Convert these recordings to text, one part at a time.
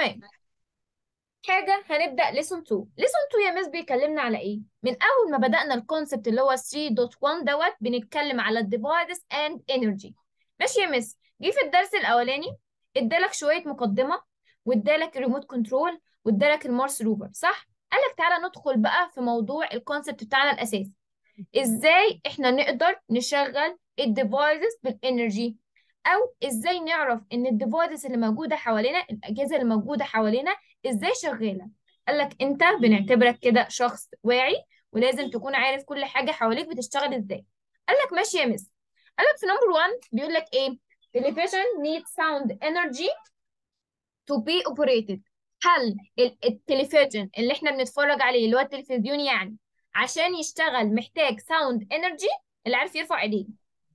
تمام حاجة هنبدأ ليسون 2 ليسون 2 يا مس بيكلمنا على ايه من اول ما بدأنا الكونسبت اللي هو 3.1 دوت بنتكلم على الديفايسز اند انرجي ماشي يا مس جه في الدرس الاولاني ادالك شوية مقدمة وادالك الريموت كنترول وادالك المارس روفر صح قالك تعالى ندخل بقى في موضوع الكونسبت بتاعنا الاساسي ازاي احنا نقدر نشغل الديفايسز بالانرجي او ازاي نعرف ان الديفايسز اللي موجوده حوالينا الاجهزه اللي موجوده حوالينا ازاي شغاله قال لك انت بنعتبرك كده شخص واعي ولازم تكون عارف كل حاجه حواليك بتشتغل ازاي قال لك ماشي يا مس قال لك في نمبر 1 بيقول لك ايه television needs sound energy to be operated هل ال- التلفزيون اللي احنا بنتفرج عليه اللي هو التلفزيون يعني عشان يشتغل محتاج ساوند انرجي اللي عارف يرفع ايديه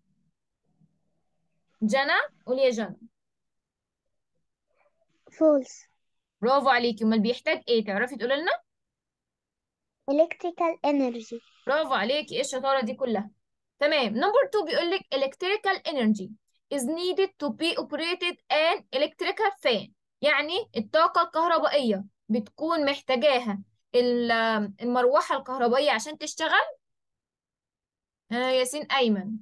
جنى قولي يا جنى false برافو عليكي امال بيحتاج ايه تعرفي تقولي لنا electrical energy برافو عليكي ايه الشطاره دي كلها تمام نمبر 2 بيقول لك electrical energy is needed to be operated an electrical fan يعني الطاقه الكهربائيه بتكون محتاجاها ال- المروحه الكهربائيه عشان تشتغل آه ياسين ايمن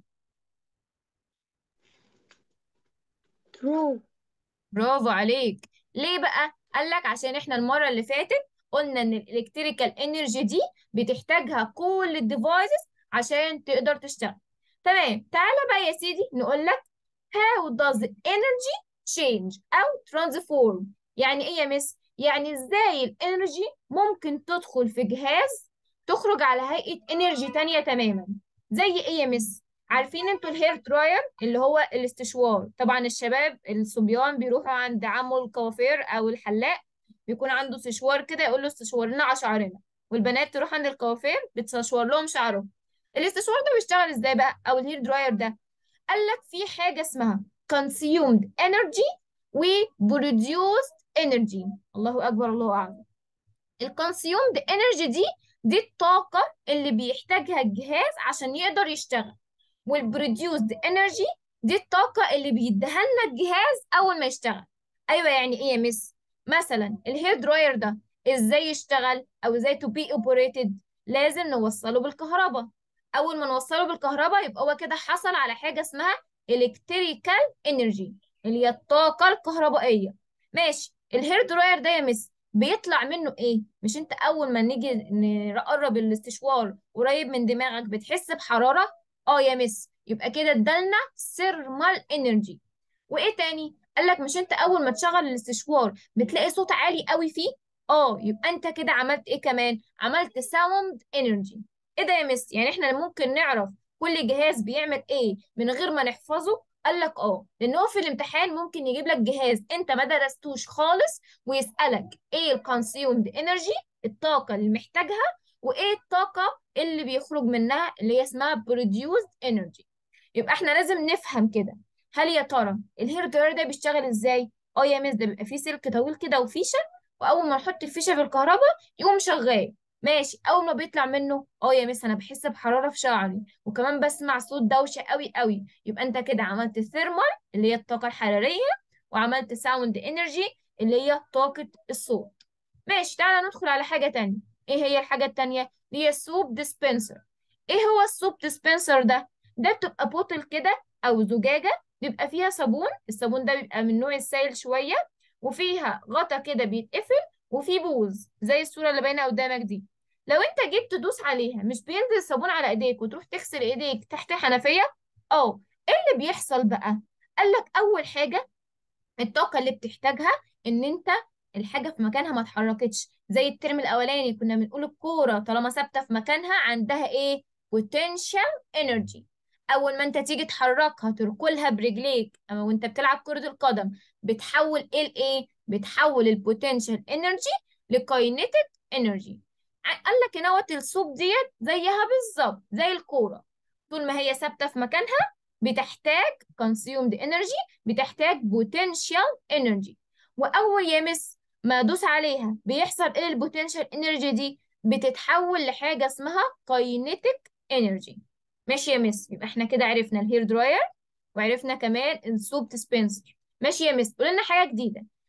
true برافو عليك ليه بقى قال لك عشان احنا المره اللي فاتت قلنا ان الالكتريكال انرجي دي بتحتاجها كل الديفايسز عشان تقدر تشتغل تمام تعالى بقى يا سيدي نقول لك how does energy change او transform يعني ايه يا مس يعني ازاي الانرجي ممكن تدخل في جهاز تخرج على هيئة انرجي تانية تماما زي ايه يا مس عارفين انتوا الهير دراير اللي هو الاستشوار طبعا الشباب الصبيان بيروحوا عند عمو الكوافير او الحلاق بيكون عنده استشوار كده يقول له استشوار لنا على شعرنا والبنات تروح عند الكوافير بتستشوار لهم شعرهم الاستشوار ده بيشتغل ازاي بقى او الهير دراير ده قال لك في حاجة اسمها consumed energy و produced energy الله أكبر الله أعلم ال consumed energy دي دي الطاقة اللي بيحتاجها الجهاز عشان يقدر يشتغل وال produced energy دي الطاقة اللي بيديها لنا الجهاز أول ما يشتغل أيوة يعني إيه يا مس مثلا الهير دراير ده إزاي يشتغل أو إزاي to be operated لازم نوصله بالكهرباء اول ما نوصله بالكهرباء يبقى هو كده حصل على حاجه اسمها electrical energy اللي هي الطاقه الكهربائيه ماشي الهير دراير ده يا مس بيطلع منه ايه مش انت اول ما نيجي نقرب الاستشوار قريب من دماغك بتحس بحراره اه يا مس يبقى كده ادالنا ثيرمال انرجي وايه تاني قال لك مش انت اول ما تشغل الاستشوار بتلاقي صوت عالي قوي فيه اه يبقى انت كده عملت ايه كمان عملت ساوند انرجي ايه ده يا مس يعني احنا ممكن نعرف كل جهاز بيعمل ايه من غير ما نحفظه قال لك اه لان هو في الامتحان ممكن يجيب لك جهاز انت ما درستوش خالص ويسالك ايه الكونسيومد انرجي الطاقه اللي محتاجها وايه الطاقه اللي بيخرج منها اللي هي اسمها produced energy يبقى احنا لازم نفهم كده هل يا ترى الهير دراير ده بيشتغل ازاي اه يا مس ده بيبقى فيه سلك طويل كده وفيشه واول ما نحط الفيشه في الكهرباء يقوم شغال ماشي اول ما بيطلع منه اه يا مس انا بحس بحراره في شعري وكمان بسمع صوت دوشه قوي قوي يبقى انت كده عملت ثيرمال اللي هي الطاقه الحراريه وعملت ساوند انرجي اللي هي طاقه الصوت ماشي تعالى ندخل على حاجه تانية ايه هي الحاجه التانية اللي هي السوب ديسبنسر ايه هو السوب ديسبنسر ده ده بتبقى بوتل كده او زجاجه بيبقى فيها صابون الصابون ده بيبقى من نوع السائل شويه وفيها غطا كده بيتقفل وفي بوز زي الصورة اللي باينة قدامك دي لو انت جيت تدوس عليها مش بينزل الصابون على ايديك وتروح تغسل ايديك تحت حنفية اه ايه اللي بيحصل بقى قال لك اول حاجة الطاقة اللي بتحتاجها ان انت الحاجة في مكانها ما اتحركتش زي الترم الاولاني كنا بنقول الكورة طالما ثابتة في مكانها عندها ايه potential energy اول ما انت تيجي تحركها تركلها برجليك أما وانت بتلعب كرة القدم بتحول ايه لايه بتحول البوتنشال انرجي لكاينيتيك انرجي قال لك ان هوت الصوب ديت زيها بالظبط زي الكوره طول ما هي ثابته في مكانها بتحتاج consumed energy بتحتاج potential energy واول يا مس ما ادوس عليها بيحصل ايه البوتنشال انرجي دي بتتحول لحاجه اسمها كاينيتيك انرجي ماشي يا مس يبقى احنا كده عرفنا الهير دراير وعرفنا كمان السوب ديسبنسر ماشي يا مس قول لنا حاجه جديده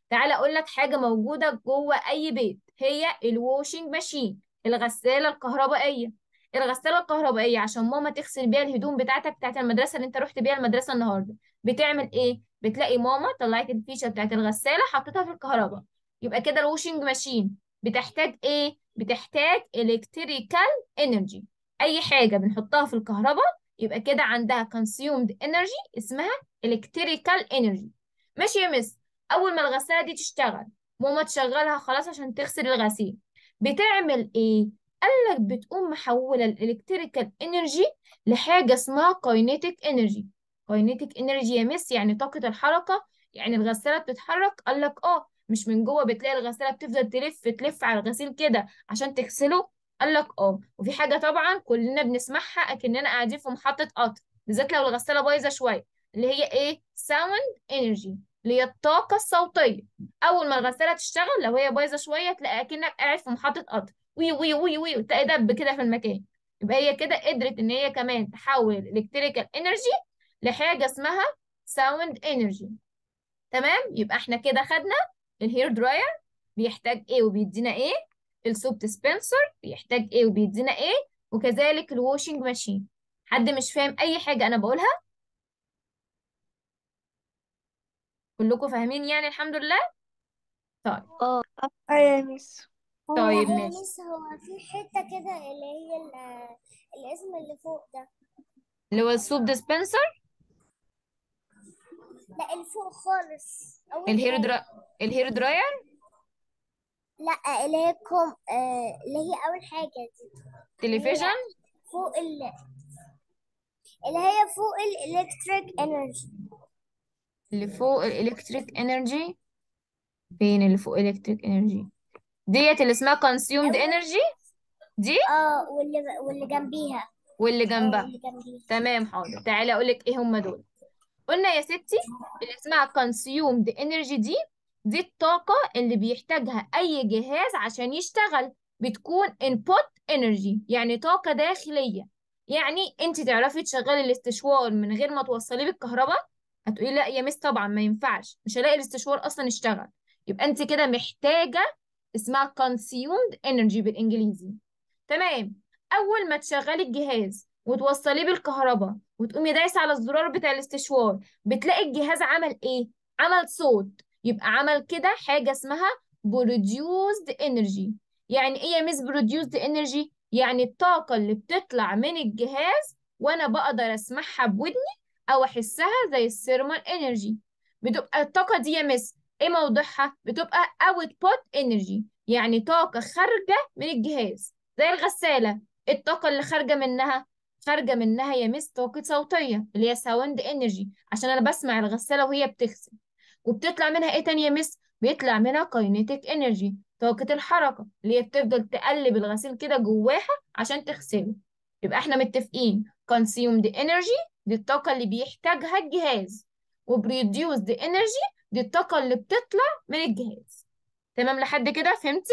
تعالى اقول لك حاجه موجوده جوه اي بيت هي الواشنج ماشين الغساله الكهربائيه الغساله الكهربائيه عشان ماما تغسل بيها الهدوم بتاعتك بتاعت المدرسه اللي انت رحت بيها المدرسه النهارده بتعمل ايه بتلاقي ماما طلعت الفيشه بتاعت الغساله حطيتها في الكهرباء يبقى كده الواشنج ماشين بتحتاج ايه بتحتاج الكتريكال انرجي اي حاجه بنحطها في الكهرباء يبقى كده عندها consumed energy اسمها electrical energy ماشي يا مس اول ما الغساله دي تشتغل ماما تشغلها خلاص عشان تغسل الغسيل بتعمل ايه قال لك بتقوم محوله الالكتريكال انرجي لحاجه اسمها كاينيتيك انرجي كاينيتيك انرجي يا مس يعني طاقه الحركه يعني الغساله بتتحرك قال لك اه مش من جوه بتلاقي الغساله بتفضل تلف تلف على الغسيل كده عشان تغسله قال لك اه وفي حاجه طبعا كلنا بنسمعها اكننا قاعدين في محطه قطر بالذات لو الغساله بايظه شويه اللي هي ايه ساوند انرجي اللي هي الطاقه الصوتيه اول ما الغساله تشتغل لو هي بايظه شويه تلاقي اكنك قاعد في محطه قطر وي وي وي وي وتلاقي دب كده في المكان يبقى هي كده قدرت ان هي كمان تحول الالكتريكال انرجي لحاجه اسمها ساوند انرجي تمام يبقى احنا كده خدنا الهير دراير بيحتاج ايه وبيدينا ايه السوب ديسبنسر بيحتاج ايه وبيدينا ايه وكذلك الواشنج ماشين حد مش فاهم اي حاجه انا بقولها كلكم فاهمين يعني الحمد لله طيب اه ايوه يا ميس هو طيب يا ماشي ميس هو في حتة كده اللي هي ال- الاسم اللي فوق ده اللي هو السوب ديسبنسر لا اللي فوق خالص أول الهير حاجة درا... الهير دراير لا اللي هي كوم آه اللي هي أول حاجة دي اللي هي تلفزيون فوق ال اللي هي فوق الإلكتريك إنرجي اللي فوق الالكتريك انرجي فين اللي فوق الالكتريك انرجي ديت اللي اسمها consumed أول energy دي اه واللي واللي جنبيها واللي اه جنبها اللي جنبيها تمام حاضر تعالى اقول لك ايه هم دول قلنا يا ستي اللي اسمها consumed energy دي دي الطاقة اللي بيحتاجها أي جهاز عشان يشتغل بتكون input energy يعني طاقة داخلية يعني انت تعرفي تشغلي الاستشوار من غير ما توصليه بالكهرباء هتقولي لا يا مس طبعا ما ينفعش مش هلاقي الاستشوار أصلا اشتغل يبقى انت كده محتاجة اسمها consumed energy بالإنجليزي تمام اول ما تشغلي الجهاز وتوصليه بالكهرباء وتقومي دايسه على الزرار بتاع الاستشوار بتلاقي الجهاز عمل ايه عمل صوت يبقى عمل كده حاجه اسمها produced energy يعني ايه يا مس produced energy يعني الطاقه اللي بتطلع من الجهاز وانا بقدر اسمعها بودني او احسها زي الثيرمال انرجي بتبقى الطاقه دي يا مس ايه موضوعها بتبقى output energy يعني طاقه خارجه من الجهاز زي الغسالة الطاقة اللي خارجة منها خارجة منها يا مس طاقة صوتية اللي هي ساوند انرجي عشان انا بسمع الغسالة وهي بتغسل وبتطلع منها ايه تاني يا مس بيطلع منها كاينيتيك انرجي طاقة الحركة اللي هي بتفضل تقلب الغسيل كده جواها عشان تغسله يبقى احنا متفقين consumed energy دي الطاقة اللي بيحتاجها الجهاز وبريديوسد energy دي الطاقة اللي بتطلع من الجهاز تمام لحد كده فهمتي؟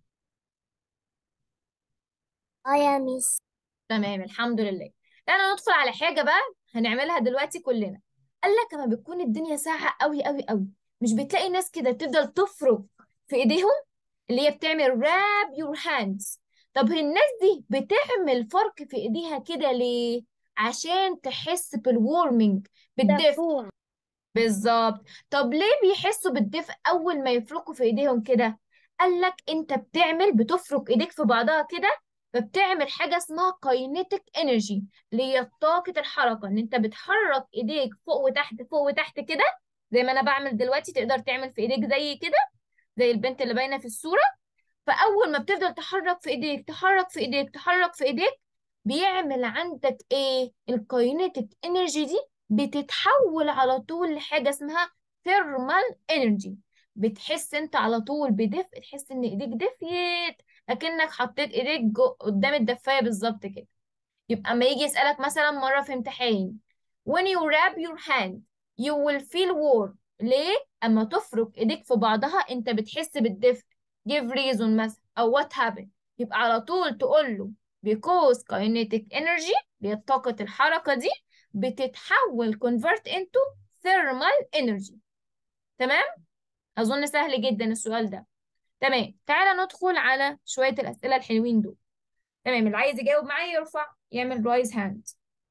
اه يا ميس تمام الحمد لله تعالى ندخل على حاجة بقى هنعملها دلوقتي كلنا قال لك لما بتكون الدنيا ساقعة قوي قوي قوي مش بتلاقي ناس كده تفضل تفرك في ايديهم اللي هي بتعمل راب يور هاندز طب هي الناس دي بتعمل فرك في ايديها كده ليه عشان تحس بالورمنج بالدفء دفون بالظبط طب ليه بيحسوا بالدفء اول ما يفركوا في ايديهم كده قال لك انت بتعمل بتفرك ايديك في بعضها كده فبتعمل حاجه اسمها كاينيتيك انرجي اللي هي طاقه الحركه ان انت بتحرك ايديك فوق وتحت فوق وتحت كده زي ما انا بعمل دلوقتي تقدر تعمل في ايديك زي كده زي البنت اللي باينه في الصوره فاول ما بتفضل تحرك في ايديك تحرك في ايديك تحرك في ايديك بيعمل عندك ايه الكاينيتيك انرجي دي بتتحول على طول لحاجه اسمها ثيرمال انرجي بتحس انت على طول بدفء تحس ان ايديك دفيت اكنك حطيت ايديك جو قدام الدفايه بالظبط كده يبقى اما يجي يسألك مثلا مرة في امتحان when you wrap your hand you will feel warm ليه؟ اما تفرك ايديك في بعضها انت بتحس بالدفء give reason مثلا او what happened يبقى على طول تقول له because kinetic energy اللي هي طاقة الحركة دي بتتحول convert into thermal energy تمام؟ اظن سهل جدا السؤال ده تمام تعالى ندخل على شوية الأسئلة الحلوين دول تمام اللي عايز يجاوب معايا يرفع يعمل رايز هاند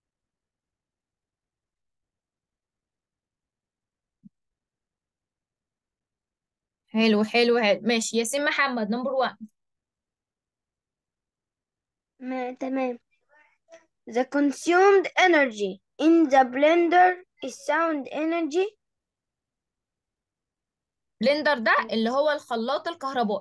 حلو حلو حلو ماشي ياسين محمد نمبر 1 ما تمام The consumed energy in the blender is sound energy بلندر ده اللي هو الخلاط الكهربائي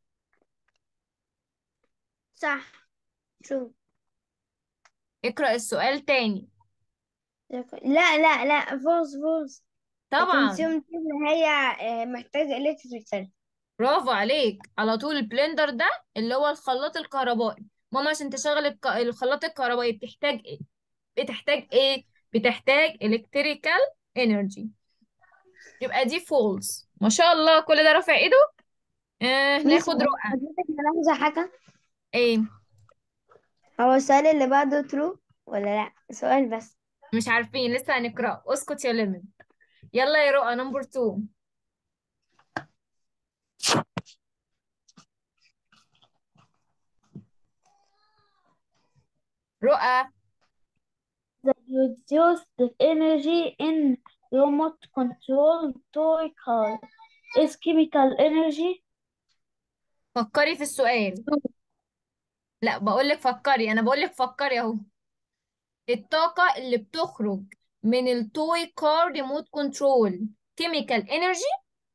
صح شو اقرأ السؤال تاني لا لا لا فوز فوز The طبعا consumed دي اللي هي آه، محتاجة electrical برافو عليك على طول البلندر ده اللي هو الخلاط الكهربائي ماما عشان تشغل الك... الخلاط الكهربائي بتحتاج ايه بتحتاج ايه بتحتاج electrical energy يبقى دي فولس ما شاء الله كل ده رافع ايده آه ميس ناخد هو رؤى حضرتك ملاحظة حاجة ايه هو السؤال اللي بعده true ولا لا سؤال بس مش عارفين لسه هنقرأ اسكت يا لمن يلا يا رؤى نمبر 2 رؤى The reduced energy in remote control toy car is chemical energy فكري في السؤال لا بقول لك فكري انا بقول لك فكري اهو الطاقة اللي بتخرج من التوي كار ريموت كنترول كيميكال انرجي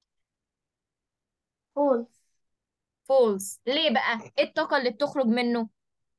false فولس ليه بقى ايه الطاقة اللي بتخرج منه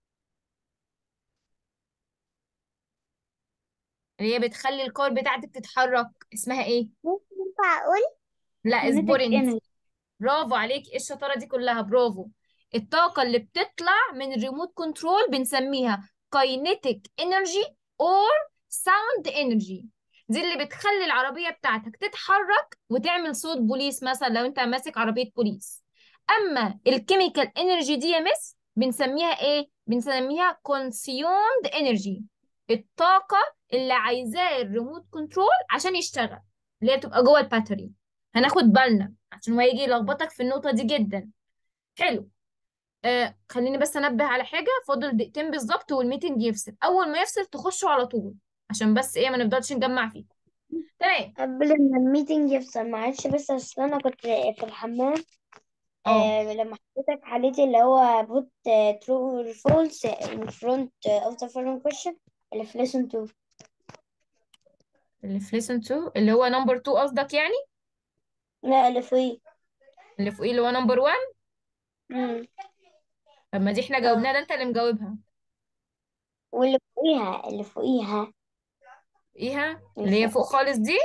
اللي هي بتخلي الكار بتاعتك تتحرك اسمها ايه ينفع أقول لا kinetic اصبري انت energy برافو عليك ايه الشطارة دي كلها برافو الطاقة اللي بتطلع من الريموت كنترول بنسميها كاينيتيك انرجي اور ساوند انرجي دي اللي بتخلي العربية بتاعتك تتحرك وتعمل صوت بوليس مثلا لو انت ماسك عربية بوليس اما الكيميكال انرجي دي يا مس بنسميها ايه بنسميها كونسيومد انرجي الطاقة اللي عايزاه الريموت كنترول عشان يشتغل اللي هي بتبقى جوه الباتري هناخد بالنا عشان هو يجي يلخبطك في النقطة دي جدا حلو آه خليني بس انبه على حاجة فاضل دقيقتين بالظبط والميتنج يفصل اول ما يفصل تخشوا على طول عشان بس ايه ما نفضلش نجمع فيه تمام قبل ما الميتنج يفصل معلش بس اصل انا كنت في الحمام اه آه لما حضرتك حليتي اللي هو put آه, true or false in front of the following question اللي في lesson 2 اللي في listen to اللي هو نمبر 2 قصدك يعني لا اللي فوقيه اللي فوقيه اللي هو نمبر 1 مم. طب ما دي احنا اه جاوبناها ده انت اللي مجاوبها واللي فوقيها اللي فوقيها ايها اللي اللي هي فوق فوق خالص دي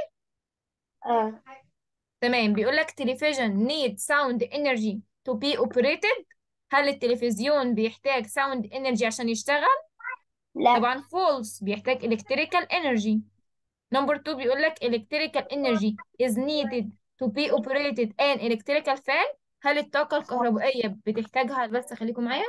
اه تمام بيقول لك television need sound energy to be operated هل التلفزيون بيحتاج sound energy عشان يشتغل لا طبعا false بيحتاج electrical energy number 2 بيقول لك electrical energy is needed to be operated an electrical fan هل الطاقة الكهربائية بتحتاجها بس خليكم معايا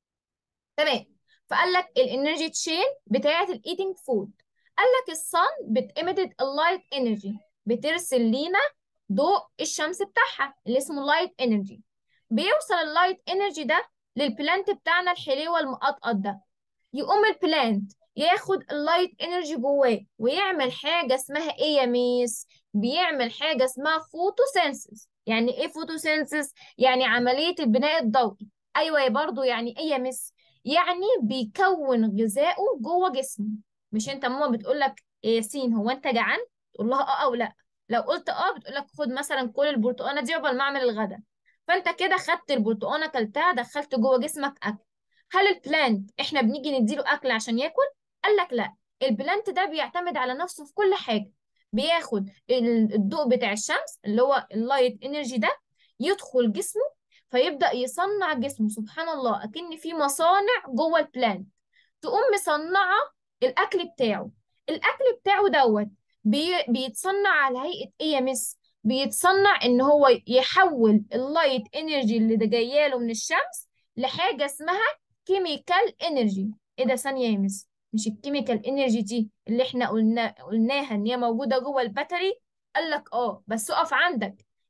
تمام فقال لك الانرجي تشين بتاعه الايتنج فود قال لك الصن بتemitted اللايت انرجي بترسل لينا ضوء الشمس بتاعها اللي اسمه لايت انرجي بيوصل اللايت انرجي ده للبلانت بتاعنا الحليوه المقطقط ده يقوم البلانت ياخد اللايت انرجي جواه ويعمل حاجه اسمها ايه يا ميس بيعمل حاجه اسمها فوتوسينثيس يعني ايه فوتوسينثيس يعني عمليه البناء الضوئي ايوه يا برضو يعني ايه يا ميس يعني بيكون غذائه جوه جسمه مش انت ماما بتقول لك إيه ياسين هو انت جعان تقول لها اه او لا لو قلت اه بتقول لك خد مثلا كل البرتقانه دي عقبال ما اعمل الغدا فانت كده خدت البرتقانه كلتها دخلت جوه جسمك اكل هل البلانت احنا بنيجي نديله اكل عشان ياكل قال لك لا البلانت ده بيعتمد على نفسه في كل حاجه بياخد ال- الضوء بتاع الشمس اللي هو اللايت انرجي ده يدخل جسمه فيبدأ يصنع جسمه سبحان الله أكن في مصانع جوه البلانت تقوم مصنعة الأكل بتاعه الأكل بتاعه دوت بي بيتصنع على هيئة إيه يا مس؟ بيتصنع إن هو يحول اللايت انرجي اللي ده جاياله من الشمس لحاجة اسمها كيميكال انرجي إيه ده ثانية يا مس؟ مش الكيميكال انرجي دي اللي احنا قلنا قلناها إن هي موجودة جوه الباتري؟ قال لك آه بس أقف عندك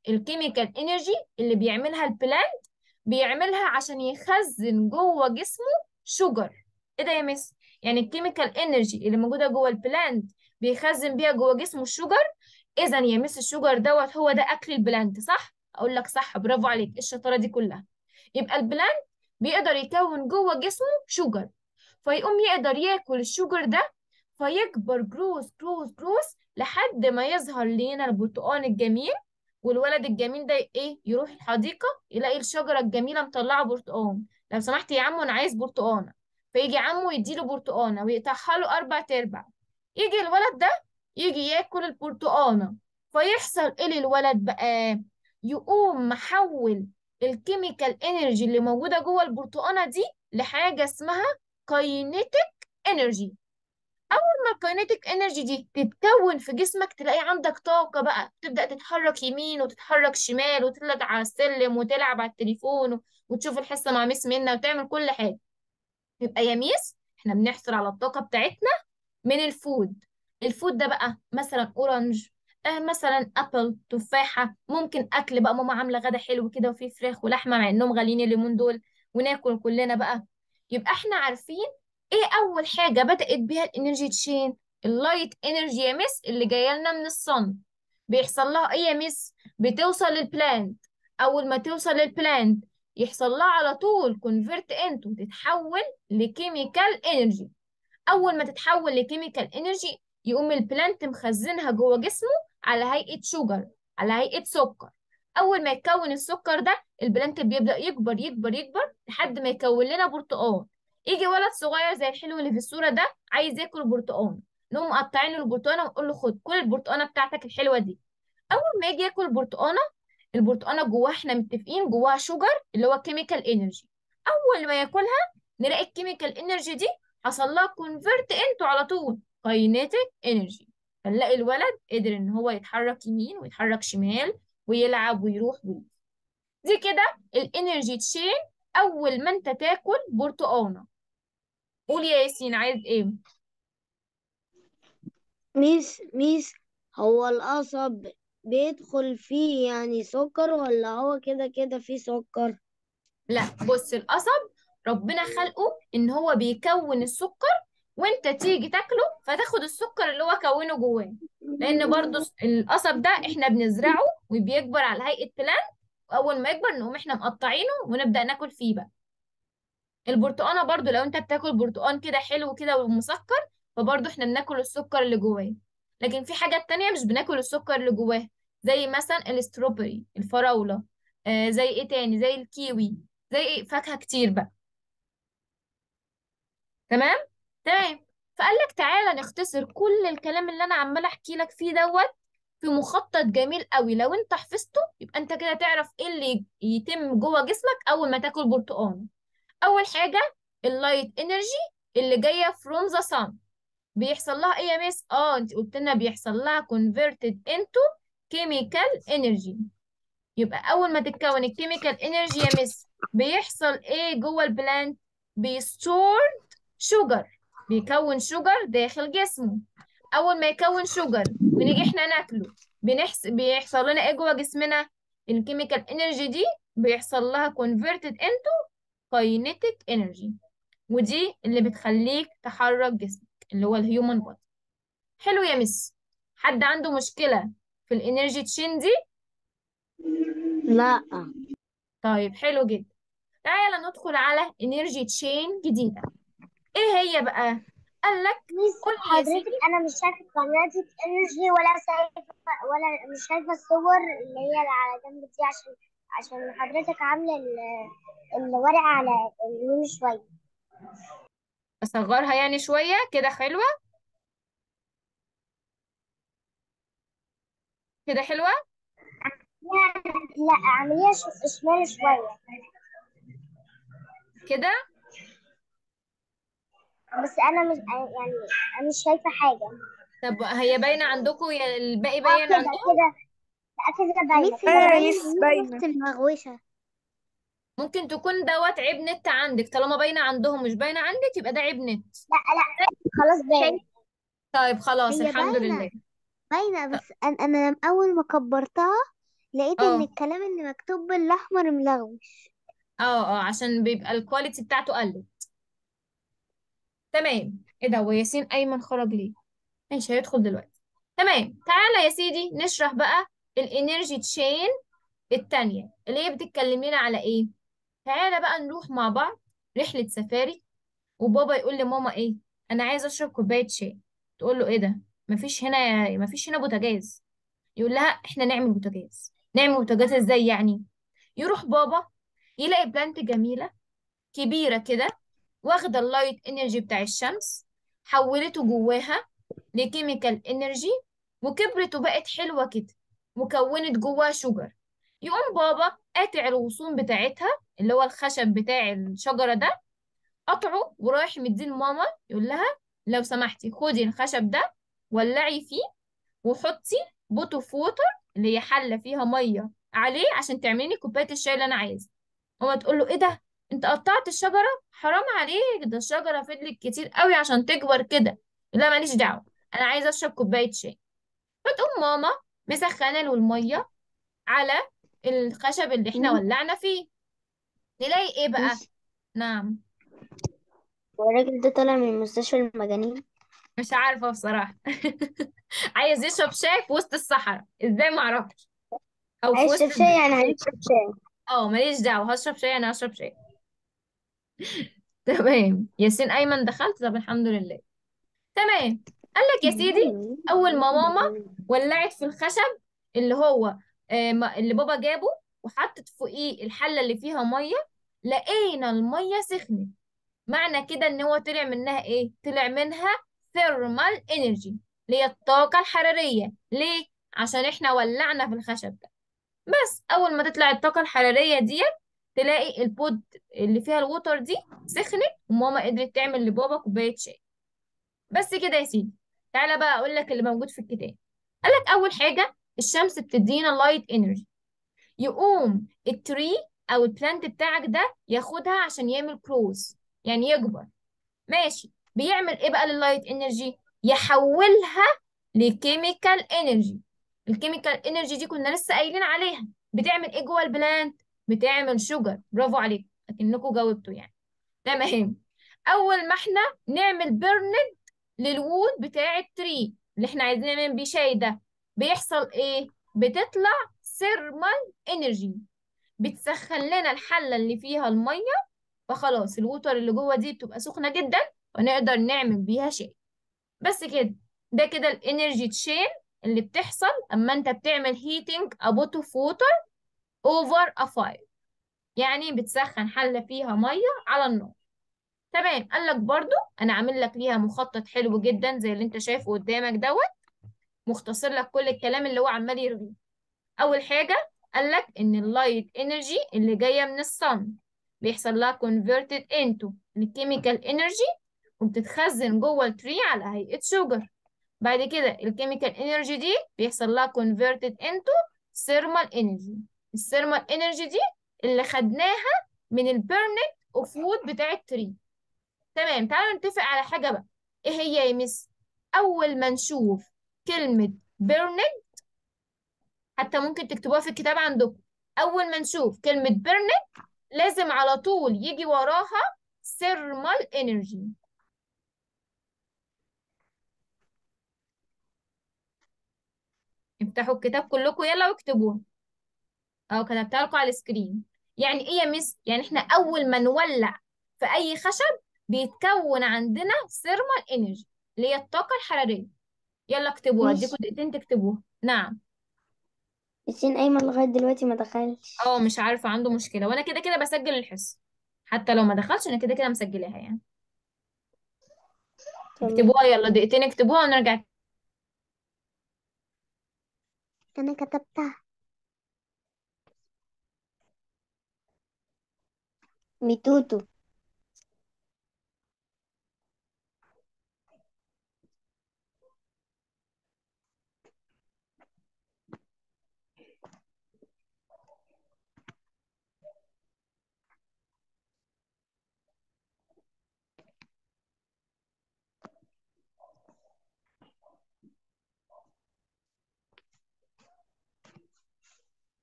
الكيميكال انرجي اللي بيعملها البلانت بيعملها عشان يخزن جوه جسمه شوجر ايه ده يا مس يعني الكيميكال انرجي اللي موجوده جوه البلانت بيخزن بيها جوه جسمه الشوجر اذا يا مس الشوجر دوت هو ده اكل البلانت صح اقول لك صح برافو عليك إيه الشطاره دي كلها يبقى البلانت بيقدر يكون جوه جسمه شوجر فيقوم يقدر ياكل الشوجر ده فيكبر جروس جروس جروس لحد ما يظهر لينا البرتقال الجميل والولد الجميل ده ايه يروح الحديقة يلاقي الشجرة الجميلة مطلعة برتقال لو سمحت يا عمو انا عايز برتقانة فيجي عمو يديله برتقانة ويقطعها له اربع تربع يجي الولد ده يجي ياكل البرتقانة فيحصل ايه للولد بقى يقوم محول الكيميكال انرجي اللي موجودة جوه البرتقانة دي لحاجة اسمها كاينيتيك انرجي اول ما الكاينيتيك انرجي دي تتكون في جسمك تلاقي عندك طاقة بقى تبدأ تتحرك يمين وتتحرك شمال وتطلع على السلم وتلعب على التليفون وتشوف الحصة مع ميس منا وتعمل كل حاجة يبقى يا ميس احنا بنحصل على الطاقة بتاعتنا من الفود الفود ده بقى مثلا اورنج آه مثلا ابل تفاحة ممكن اكل بقى ماما عاملة غدا حلو كده وفيه فراخ ولحمة مع انهم غاليين اليومين دول وناكل كلنا بقى يبقى احنا عارفين ايه اول حاجه بدات بيها الانرجي تشين اللايت انرجي يا مس اللي جايه لنا من الصن بيحصل لها ايه يا مس بتوصل للبلانت اول ما توصل للبلانت يحصل لها على طول كونفرت انتو تتحول لكيميكال انرجي اول ما تتحول لكيميكال انرجي يقوم البلانت مخزنها جوه جسمه على هيئه شوجر على هيئه سكر اول ما يتكون السكر ده البلانت بيبدا يكبر يكبر يكبر لحد ما يكون لنا برتقال يجي ولد صغير زي الحلو اللي في الصورة ده عايز ياكل برتقان نقوم مقطعين له البرتقانة ونقول له خد كل البرتقانة بتاعتك الحلوة دي أول ما يجي ياكل برتقانة البرتقانة جواها احنا متفقين جواها شوجر اللي هو كيميكال انرجي أول ما ياكلها نلاقي الكيميكال انرجي دي حصل لها كونفرت انتو على طول كاينيتيك انرجي فنلاقي الولد قدر ان هو يتحرك يمين ويتحرك شمال ويلعب ويروح ويجي دي كده الانرجي تشين اول ما انت تاكل برتقانه قول يا ياسين عايز ايه ميس ميس هو القصب بيدخل فيه يعني سكر ولا هو كده كده فيه سكر لا بص القصب ربنا خلقه ان هو بيكون السكر وانت تيجي تاكله فتاخد السكر اللي هو كونه جواه لان برضو القصب ده احنا بنزرعه وبيكبر على هيئه بلانت واول ما يكبر نقوم احنا مقطعينه ونبدا ناكل فيه بقى البرتقانه برضو لو انت بتاكل برتقان كده حلو كده ومسكر فبرضو احنا بناكل السكر اللي جواه لكن في حاجات تانية مش بناكل السكر اللي جواه زي مثلا الاستروبري الفراولة آه زي ايه تاني زي الكيوي زي ايه فاكهة كتير بقى تمام تمام فقال لك تعالى نختصر كل الكلام اللي انا عماله احكي لك فيه دوت في مخطط جميل قوي لو انت حفظته يبقى انت كده تعرف ايه اللي يتم جوه جسمك اول ما تاكل برتقان اول حاجه اللايت انرجي اللي جايه فروم ذا sun بيحصل لها ايه يا مس اه انت قلت لنا بيحصل لها converted into chemical energy يبقى اول ما تتكون الكيميكال انرجي يا مس بيحصل ايه جوه البلانت بيستورد شوجر بيكون شوجر داخل جسمه اول ما يكون شوجر ونيجي احنا ناكله بنحس بيحصل لنا ايه جوه جسمنا الكيميكال انرجي دي بيحصل لها converted into kinetic energy ودي اللي بتخليك تحرك جسمك اللي هو الهيومن بودي حلو يا مس حد عنده مشكلة في الانرجي تشين دي لا طيب حلو جدا تعالى ندخل على انرجي تشين جديدة ايه هي بقى قال لك ميس قول لي يا حضرتك سيدي انا مش شايفه كايناتيك انرجي ولا شايفه ولا مش شايفه الصور اللي هي اللي على جنب دي عشان عشان حضرتك عامله ال- الورقه على اليمين شويه اصغرها يعني شوية كده حلوة كده حلوة لا لا اعمليها ش- شمال شويه كده بس انا مش يعني انا مش شايفه حاجه طب هي باينة عندكم يا الباقي اه باين كده عندهم كده لا كده باينه ميس كده هي باينه باينة باينه نفس المغوشة ممكن تكون دوت عيب نت عندك طالما باينة عندهم مش باينة عندك يبقى ده عيب نت لا لا خلاص باينه طيب خلاص هي الحمد باينة لله باينة بس أنا, أنا أول ما كبرتها لقيت ان اه الكلام اللي مكتوب بالاحمر ملغوش اه اه عشان بيبقى الكواليتي بتاعته قلت تمام ايه ده وياسين ايمن خرج ليه ماشي هيدخل دلوقتي تمام تعالى يا سيدي نشرح بقى الانرجي تشين التانية اللي هي بتتكلم لنا على ايه تعالى بقى نروح مع بعض رحلة سفاري وبابا يقول لماما ايه انا عايز اشرب كوباية شاي تقول له ايه ده مفيش هنا مفيش هنا بوتاجاز يقول لها احنا نعمل بوتاجاز نعمل بوتاجاز ازاي يعني يروح بابا يلاقي بلانت جميلة كبيرة كده واخدة اللايت انرجي بتاع الشمس حولته جواها لكيميكال انرجي وكبرت وبقت حلوة كده وكونت جواها شجر يقوم بابا قاطع الغصون بتاعتها اللي هو الخشب بتاع الشجرة ده قطعه ورايح مديه لماما يقول لها لو سمحتي خدي الخشب ده ولعي فيه وحطي بوتو فوتر اللي هي حلة فيها مية عليه عشان تعملي كوباية الشاي اللي أنا عايزها ماما تقول له إيه ده؟ أنت قطعت الشجرة؟ حرام عليك ده الشجرة فضلت كتير قوي عشان تكبر كده لا ماليش دعوة أنا عايزة أشرب كوباية شاي فتقوم ماما مسخنة له المية على الخشب اللي احنا مم. ولعنا فيه نلاقي ايه بقى ماشي نعم هو الراجل ده طالع من مستشفى المجانين مش عارفة بصراحة عايز يشرب شاي في وسط الصحراء ازاي ما اعرفش او في عايز وسط يشرب شاي يعني البيت هيشرب شاي اه ماليش دعوة هشرب شاي انا هشرب شاي تمام ياسين ايمن دخلت طب الحمد لله تمام قال لك يا سيدي اول ما ماما ولعت في الخشب اللي هو آه ما- اللي بابا جابه وحطت فوقيه الحلة اللي فيها مية لقينا المية سخنت معنى كده ان هو طلع منها ايه طلع منها thermal energy اللي هي الطاقة الحرارية ليه عشان احنا ولعنا في الخشب ده بس اول ما تطلع الطاقة الحرارية ديت تلاقي البود اللي فيها الوتر دي سخنت وماما قدرت تعمل لبابا كوباية شاي بس كده يا سيدي تعالى بقى اقول لك اللي موجود في الكتاب قال لك اول حاجة الشمس بتدينا لايت انرجي يقوم التري او البلانت بتاعك ده ياخدها عشان يعمل كروز يعني يكبر ماشي بيعمل ايه بقى لللايت انرجي يحولها لكيميكال انرجي الكيميكال انرجي دي كنا لسه قايلين عليها بتعمل ايه جوه البلانت بتعمل شوجر برافو عليكم اكنكم جاوبتوا يعني تمام اول ما احنا نعمل بيرند للوود بتاع التري اللي احنا عايزين نعمل بيه شاي ده بيحصل ايه بتطلع ثيرمال انرجي بتسخن لنا الحله اللي فيها الميه فخلاص الوتر اللي جوه دي بتبقى سخنه جدا ونقدر نعمل بيها شاي بس كده ده كده الانرجي تشين اللي بتحصل اما انت بتعمل هيتنج a pot of water over a fire يعني بتسخن حله فيها ميه على النار تمام قال لك برضو انا عامل لك ليها مخطط حلو جدا زي اللي انت شايفه قدامك دوت مختصر لك كل الكلام اللي هو عمال يرغيه اول حاجه قال لك ان اللايت انرجي اللي جايه من الصن بيحصل لها converted into الكيميكال انرجي وبتتخزن جوه التري على هيئه شوجر بعد كده الكيميكال انرجي دي بيحصل لها converted into thermal energy الثيرمال انرجي دي اللي خدناها من البيرنت اوف وود بتاع التري تمام تعالوا نتفق على حاجه بقى ايه هي يا مس اول ما نشوف كلمه بيرنت حتى ممكن تكتبوها في الكتاب عندكم اول ما نشوف كلمه بيرنت لازم على طول يجي وراها thermal energy افتحوا الكتاب كلكم يلا واكتبوها اهو كتبتها لكم على السكرين يعني ايه يا مس يعني احنا اول ما نولع في اي خشب بيتكون عندنا thermal energy اللي هي الطاقة الحرارية يلا اكتبوها اديكم ماشي دقيقتين تكتبوها نعم ياسين أيمن لغاية دلوقتي ما دخلش اه مش عارفة عنده مشكلة وانا كده كده بسجل الحصة حتى لو ما دخلش انا كده كده مسجلاها يعني تمام اكتبوها يلا دقيقتين اكتبوها ونرجع أنا كتبتها ميتوتو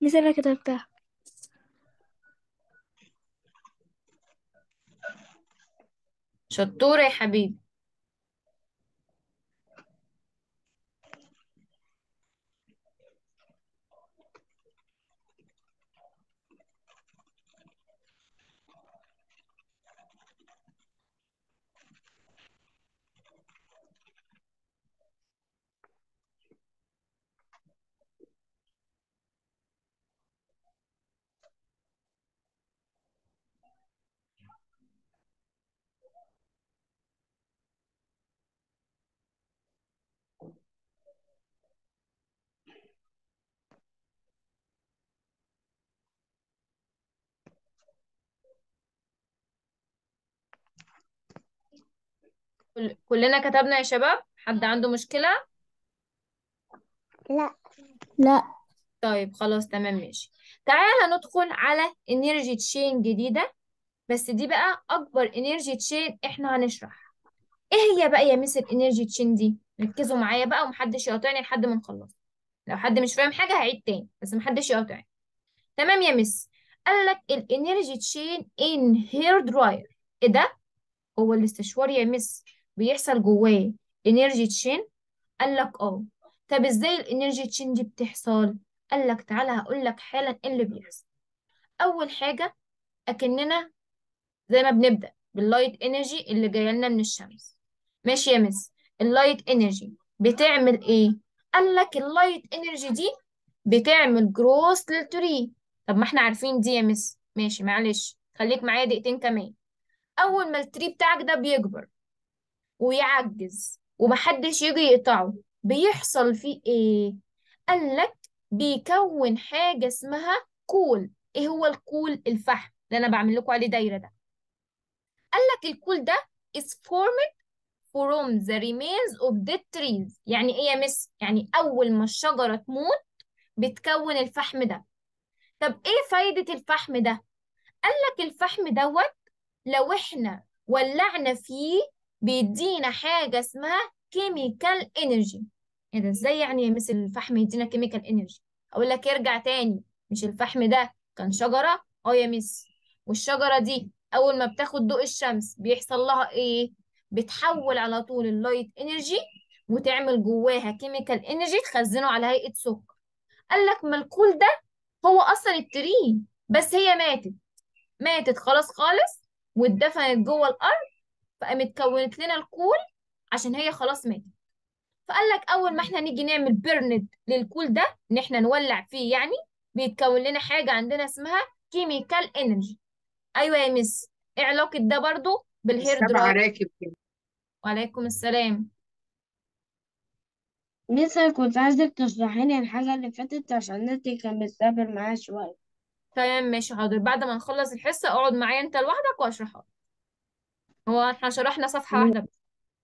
مثل اللي كتبتها شطورة يا حبيبي كل... كلنا كتبنا يا شباب حد عنده مشكلة لا لا طيب خلاص تمام ماشي تعالى ندخل على انرجي تشين جديدة بس دي بقى اكبر انرجي تشين احنا هنشرح ايه هي بقى يا مس الانرجي تشين دي ركزوا معايا بقى ومحدش يقاطعني لحد ما نخلص لو حد مش فاهم حاجة هعيد تاني بس محدش يقاطعني تمام يا مس قال لك الانرجي تشين ان هير دراير ايه ده هو الاستشوار يا مس بيحصل جواه انرجي تشين قال لك اه طب ازاي الانرجي تشين دي بتحصل قال لك تعالى هقول لك حالا ايه اللي بيحصل اول حاجه اكننا زي ما بنبدا باللايت انرجي اللي جايه لنا من الشمس ماشي يا مس اللايت انرجي بتعمل ايه قال لك اللايت انرجي دي بتعمل جروث للتري طب ما احنا عارفين دي يا مس ماشي معلش خليك معايا دقيقتين كمان اول ما التري بتاعك ده بيكبر ويعجز ومحدش يجي يقطعه بيحصل فيه ايه قال لك بيكون حاجة اسمها كول ايه هو الكول الفحم اللي انا بعمل لكم عليه دايرة ده قال لك الكول ده is formed from the remains of dead trees يعني ايه يا مس يعني اول ما الشجرة تموت بتكون الفحم ده طب ايه فايدة الفحم ده قال لك الفحم دوت لو احنا ولعنا فيه بيدينا حاجة اسمها كيميكال انرجي ايه ده ازاي يعني يا مس الفحم يدينا كيميكال انرجي اقول لك ارجع تاني مش الفحم ده كان شجرة اه يا مس والشجرة دي اول ما بتاخد ضوء الشمس بيحصل لها ايه بتحول على طول اللايت انرجي وتعمل جواها كيميكال انرجي تخزنه على هيئة سكر قال لك ما الكول ده هو اصلا الترين بس هي ماتت ماتت خلاص خالص واتدفنت جوه الارض فقامت كونت لنا الكول عشان هي خلاص ماتت فقال لك اول ما احنا نيجي نعمل بيرند للكول ده ان احنا نولع فيه يعني بيتكون لنا حاجه عندنا اسمها كيميكال انرجي ايوه يا مس ايه علاقه ده برضو بالهير السبع دراير راكب كده وعليكم السلام مثل كنت عايزك تشرحي لي الحاجة اللي فاتت عشان نتي كان بيستقبل معايا شوية تمام ماشي حاضر بعد ما نخلص الحصه اقعد معايا انت لوحدك واشرحها هو احنا شرحنا صفحه واحده بس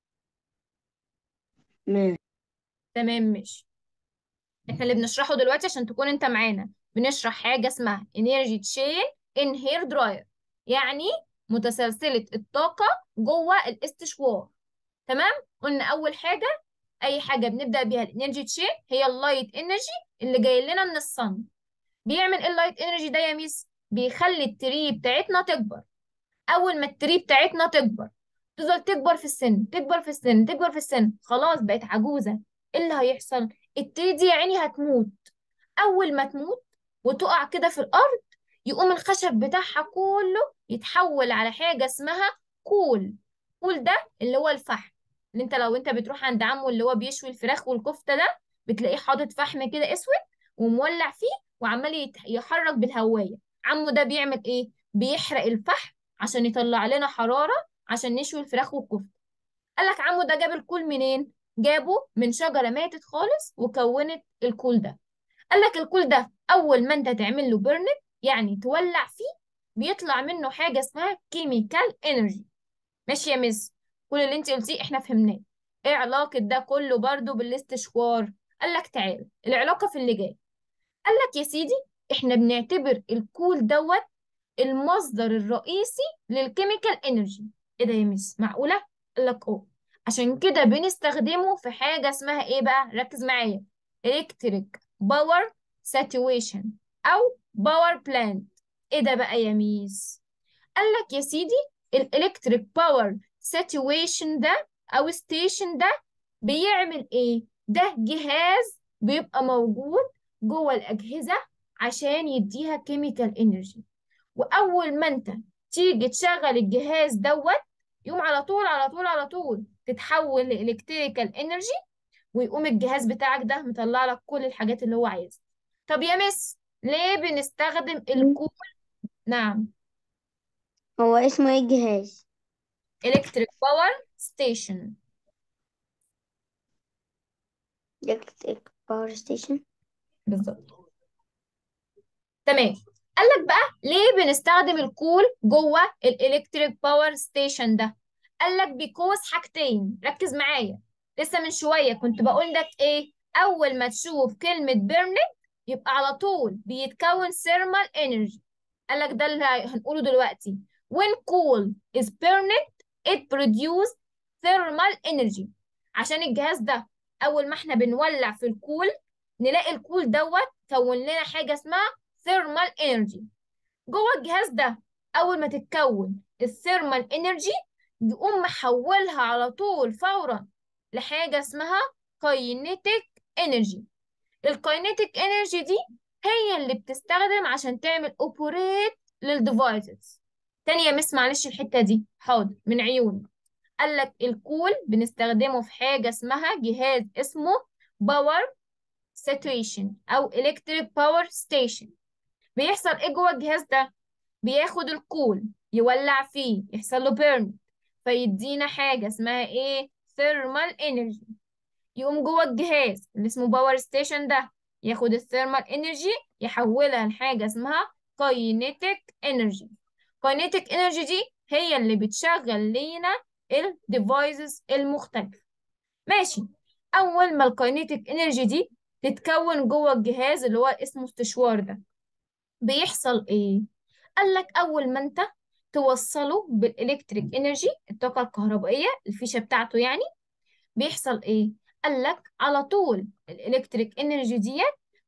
ماشي تمام ماشي احنا اللي بنشرحه دلوقتي عشان تكون انت معانا بنشرح حاجة اسمها energy chain in hair dryer يعني متسلسلة الطاقة جوه الاستشوار تمام قلنا أول حاجة أي حاجة بنبدأ بيها الانرجي تشين هي اللايت انرجي اللي جاي لنا من الصن بيعمل ايه اللايت انرجي ده يا ميس بيخلي التري بتاعتنا تكبر أول ما التري بتاعتنا تكبر تفضل تكبر في السن تكبر في السن تكبر في السن خلاص بقت عجوزة ايه اللي هيحصل التري دي يا عيني هتموت أول ما تموت وتقع كده في الأرض يقوم الخشب بتاعها كله يتحول على حاجة اسمها كول كول ده اللي هو الفحم اللي انت لو انت بتروح عند عمو اللي هو بيشوي الفراخ والكفتة ده بتلاقيه حاطط فحم كده اسود ومولع فيه وعمال يت- يحرك بالهواية عمو ده بيعمل ايه بيحرق الفحم عشان يطلع لنا حرارة عشان نشوي الفراخ والكفتة قال لك عمو ده جاب الكول منين جابه من شجرة ماتت خالص وكونت الكول ده قال لك الكول ده اول ما انت تعمل له بيرنت يعني تولع فيه بيطلع منه حاجه اسمها كيميكال انرجي ماشي يا مس كل اللي انت قلتيه احنا فهمناه ايه علاقه ده كله برضو بالاستشوار قال لك تعال العلاقه في اللي جاي قال لك يا سيدي احنا بنعتبر الكول دوت المصدر الرئيسي للكيميكال انرجي ايه ده يا مس معقوله قال لك اه عشان كده بنستخدمه في حاجه اسمها ايه بقى ركز معايا الكتريك باور ساتويشن او باور بلانت ايه ده بقى يا ميس قال لك يا سيدي الالكتريك باور سيتويشن ده او ستيشن ده بيعمل ايه ده جهاز بيبقى موجود جوه الاجهزه عشان يديها كيميكال انرجي واول ما انت تيجي تشغل الجهاز دوت يقوم على طول على طول على طول تتحول لإلكتريكال انرجي ويقوم الجهاز بتاعك ده مطلع لك كل الحاجات اللي هو عايزها طب يا مس ليه بنستخدم الكول نعم هو اسمه ايه الجهاز electric power station electric power station بالظبط تمام قال لك بقى ليه بنستخدم الكول جوه الالكتريك باور ستيشن ده قال لك بيكوز حاجتين ركز معايا لسه من شويه كنت بقول لك ايه اول ما تشوف كلمه بيرنينج يبقى على طول بيتكون ثيرمال انرجي قال لك ده اللي هنقوله دلوقتي when coal is burned it produce thermal energy عشان الجهاز ده اول ما احنا بنولع في الكول نلاقي الكول دوت كون لنا حاجه اسمها thermal energy جوه الجهاز ده اول ما تتكون الثيرمال انرجي يقوم محولها على طول فورا لحاجه اسمها كاينيتيك انرجي الكاينيتيك انرجي دي هي اللي بتستخدم عشان تعمل اوبريت للديفايسز تاني يا مس معلش الحته دي حاضر من عيوني قال لك الكول بنستخدمه في حاجه اسمها جهاز اسمه باور ساتويشن او الكتريك باور ستيشن بيحصل ايه جوه الجهاز ده بياخد الكول يولع فيه يحصل له بيرن فيدينا حاجه اسمها ايه ثيرمال انرجي يقوم جوه الجهاز اللي اسمه باور ستيشن ده ياخد الثيرمال انرجي يحولها لحاجه اسمها كاينيتيك انرجي كاينيتيك انرجي دي هي اللي بتشغل لينا الديفايسز المختلفه ماشي اول ما الكاينيتيك انرجي دي تتكون جوه الجهاز اللي هو اسمه استشوار ده بيحصل ايه قال لك اول ما انت توصله بالالكتريك انرجي الطاقه الكهربائيه الفيشه بتاعته يعني بيحصل ايه قال لك على طول الالكتريك انرجي ديت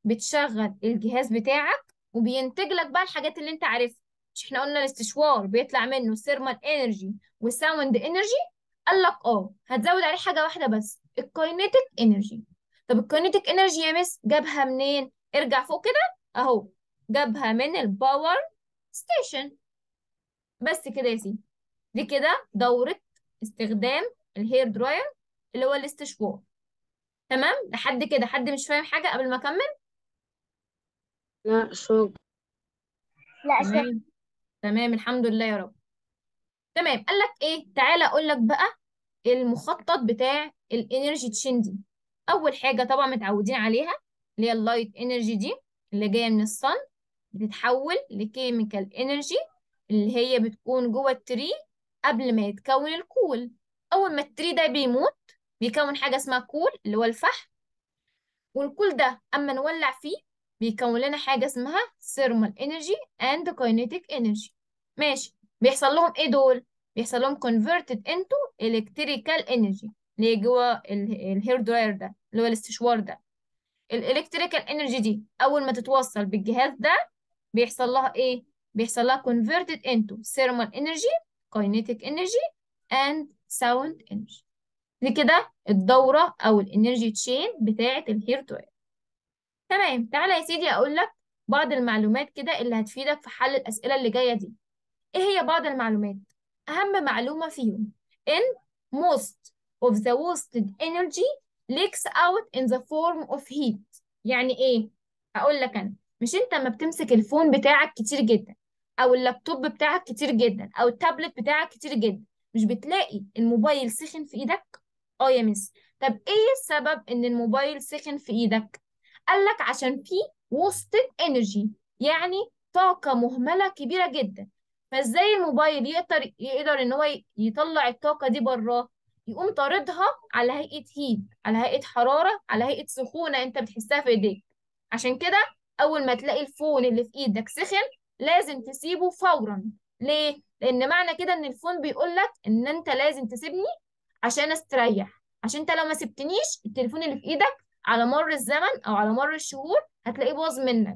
بتشغل الجهاز بتاعك وبينتج لك بقى الحاجات اللي انت عارفها مش احنا قلنا الاستشوار بيطلع منه ثيرمال انرجي والساوند انرجي قال لك اه هتزود عليه حاجه واحده بس الكاينيتيك انرجي طب الكاينيتيك انرجي يا مس جابها منين ارجع فوق كده اهو جابها من الباور ستيشن بس كده يا سيدي دي كده دورة استخدام الهير دراير اللي هو الاستشوار تمام لحد كده حد مش فاهم حاجة قبل ما أكمل لا شو لا شكرا تمام تمام الحمد لله يا رب تمام قال لك ايه تعالى اقول لك بقى المخطط بتاع الانرجي تشين دي اول حاجه طبعا متعودين عليها اللي هي اللايت انرجي دي اللي جايه من الصن بتتحول لكيميكال انرجي اللي هي بتكون جوه التري قبل ما يتكون الكول اول ما التري ده بيموت بيكون حاجه اسمها كول اللي هو الفحم والكول ده اما نولع فيه بيكون لنا حاجه اسمها thermal energy and kinetic energy ماشي بيحصل لهم ايه دول بيحصل لهم converted into electrical energy اللي هي جوه الهير دراير ده اللي هو الاستشوار ده الالكتريكال انرجي دي اول ما تتوصل بالجهاز ده بيحصل لها ايه بيحصل لها converted into thermal energy kinetic energy and sound energy دي كده الدورة او الانرجي تشين بتاعة الهير دراير تمام تعالى يا سيدي اقول لك بعض المعلومات كده اللي هتفيدك في حل الاسئلة اللي جاية دي ايه هي بعض المعلومات اهم معلومة فيهم ان most of the wasted energy leaks out in the form of heat يعني ايه هقول لك انا مش انت لما بتمسك الفون بتاعك كتير جدا او اللابتوب بتاعك كتير جدا او التابلت بتاعك كتير جدا مش بتلاقي الموبايل سخن في ايدك اه يا مس طب ايه السبب ان الموبايل سخن في ايدك قال لك عشان في wasted energy يعني طاقة مهملة كبيرة جدا فازاي الموبايل يقدر يقدر ان هو يطلع الطاقة دي براه يقوم طاردها على هيئة هيت على هيئة حرارة على هيئة سخونة انت بتحسها في ايديك عشان كده اول ما تلاقي الفون اللي في ايدك سخن لازم تسيبه فورا ليه لان معنى كده ان الفون بيقول لك ان انت لازم تسيبني عشان استريح عشان انت لو ما سبتنيش التليفون اللي في ايدك على مر الزمن او على مر الشهور هتلاقيه باظ منك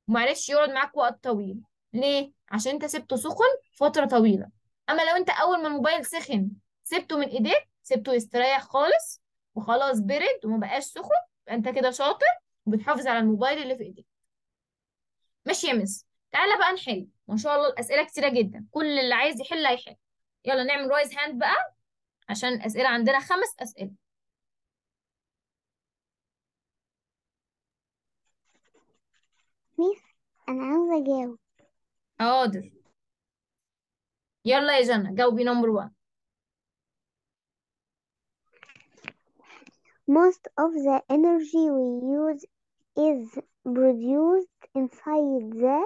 ومعرفش يقعد معاك وقت طويل ليه عشان انت سبته سخن فترة طويلة اما لو انت اول ما الموبايل سخن سبته من ايديك سبته يستريح خالص وخلاص برد وما بقاش سخن يبقى انت كده شاطر وبتحافظ على الموبايل اللي في ايديك ماشي يا مس تعالى بقى نحل ما شاء الله الاسئله كتيره جدا كل اللي عايز يحل هيحل يلا نعمل رايز هاند بقى عشان الاسئله عندنا خمس اسئله ميس أنا عاوزة أجاوب حاضر يلا يا جنى جاوبي نمبر 1 Most of the energy we use is produced inside the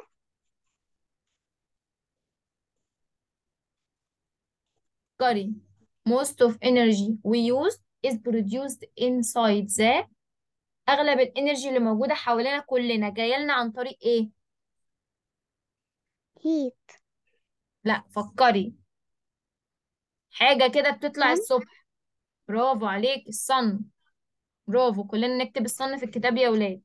فكري most of energy we use is produced inside the اغلب الانرجي اللي موجوده حوالينا كلنا جايه لنا عن طريق ايه heat لا فكري حاجه كده بتطلع sun الصبح برافو عليك الصن برافو كلنا نكتب الصن في الكتاب يا ولاد